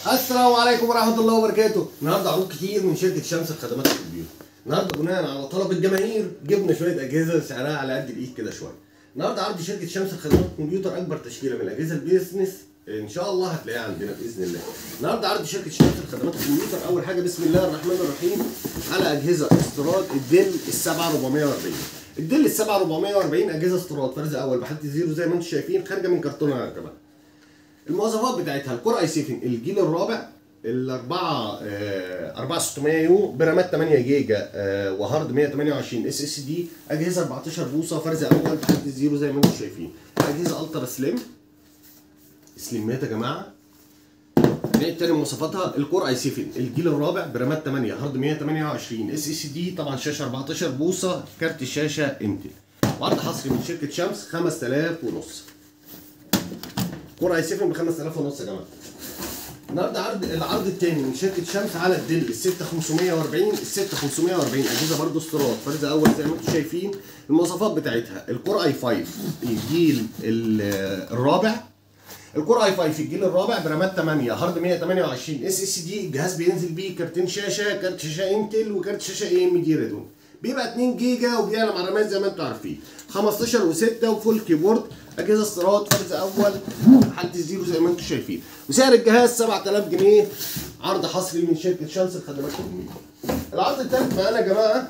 السلام عليكم ورحمه الله وبركاته النهارده عروض كتير من شركه شمس الخدمات الكمبيوتر النهارده بناء على طلب الجماهير جبنا شويه اجهزه سعرها على قد الايد كده شويه النهارده عرض شركه شمس الخدمات الكمبيوتر اكبر تشكيله من الاجهزه البيزنس ان شاء الله هتلاقيها عندنا باذن الله النهارده عرض شركه شمس الخدمات الكمبيوتر اول حاجه بسم الله الرحمن الرحيم على اجهزه استيراد الديل السبعة 440 الديل السبعة 440 اجهزه استيراد فرز اول بحاله الزيرو زي ما انتم شايفين خارجه من كرتونه يا جماعه المواصفات بتاعتها الكور اي 7 الجيل الرابع الأربعة آه 4600 يو برامات 8 جيجا آه وهارد 128 اس اس دي أجهزة 14 بوصة فرز أول تحت الزيرو زي ما انتم شايفين أجهزة ألترا سليم سليمات يا جماعة نعيد تاني مواصفاتها الكور اي 7 الجيل الرابع برامات 8 هارد 128 اس اس دي طبعا شاشة 14 بوصة كارت الشاشة انتل وعرض حصري من شركة شمس 5000 ونص كور اي 7 ب 5000 ونص يا جماعه النهارده عرض العرض الثاني من شركه شمس على الدل ال 6540 ال 6540 اجهزه برضه استيراد فرز اول زي ما انتم شايفين المواصفات بتاعتها الكور اي 5 الجيل الرابع الكور اي 5 الجيل الرابع برامات 8 هارد 128 اس اس دي الجهاز بينزل بيه كارتين شاشه كارت شاشه انتل وكارت شاشه اي ام دي ريدون بيبقى 2 جيجا وبيعلى مع رامات زي ما انتم عارفين 15 و6 وفول كيبورد اجهزه استيراد فرز اول حاله الزيرو زي ما انتم شايفين وسعر الجهاز 7000 جنيه عرض حصري من شركه شمس الخدمات الكمبيوتر العرض الثالث معانا يا جماعه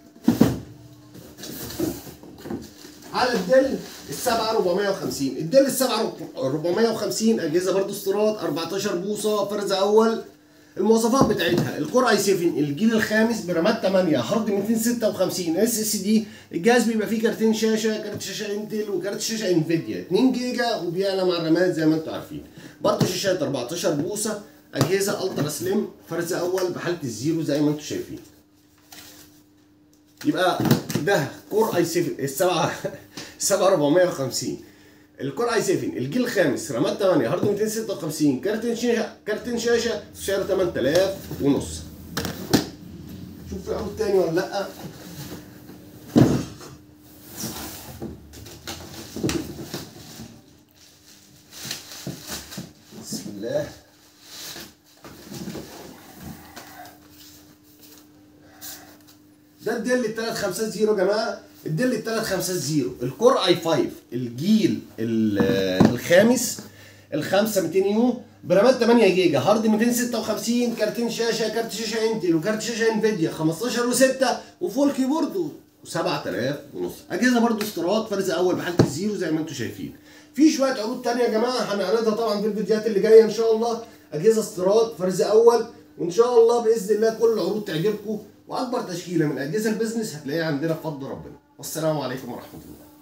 على الدل السبعة 450 الدل السبعة 450 اجهزه برضو استيراد 14 بوصه فرز اول المواصفات بتاعتها الكور اي 7 الجيل الخامس برامات 8 هارد 256 اس اس دي الجهاز بيبقى فيه كارتين شاشه كارت شاشه انتل وكارت شاشه انفيديا 2 جيجا وبيعلى مع الرامات زي ما انتم عارفين برضه شاشات 14 بوصه اجهزه الترا سليم فرز اول بحاله الزيرو زي ما انتم شايفين يبقى ده كور اي 7 السبعه 7 450 الكور اي 7 الجيل الخامس رامات 8 هارد 256 كارتين شاشه كارتين شاشه سعر 8000 ونص شوف في عروض تاني ولا لا بسم الله ده الدل ال 350 يا جماعه الدل ال 350 الكور اي 5 الجيل الخامس ال 5 200 يو برامات 8 جيجا هارد 256 كارتين شاشه كارت شاشه انتل وكارت شاشه انفيديا 15 و6 وفول كيبورد و7000 ونص اجهزه برضو استيراد فرز اول بحاله الزيرو زي ما انتم شايفين في شويه عروض تانية يا جماعه هنعرضها طبعا في الفيديوهات اللي جايه ان شاء الله اجهزه استيراد فرز اول وان شاء الله باذن الله كل العروض تعجبكم واكبر تشكيله من اجهزه البيزنس هتلاقيها عندنا بفضل ربنا والسلام عليكم ورحمه الله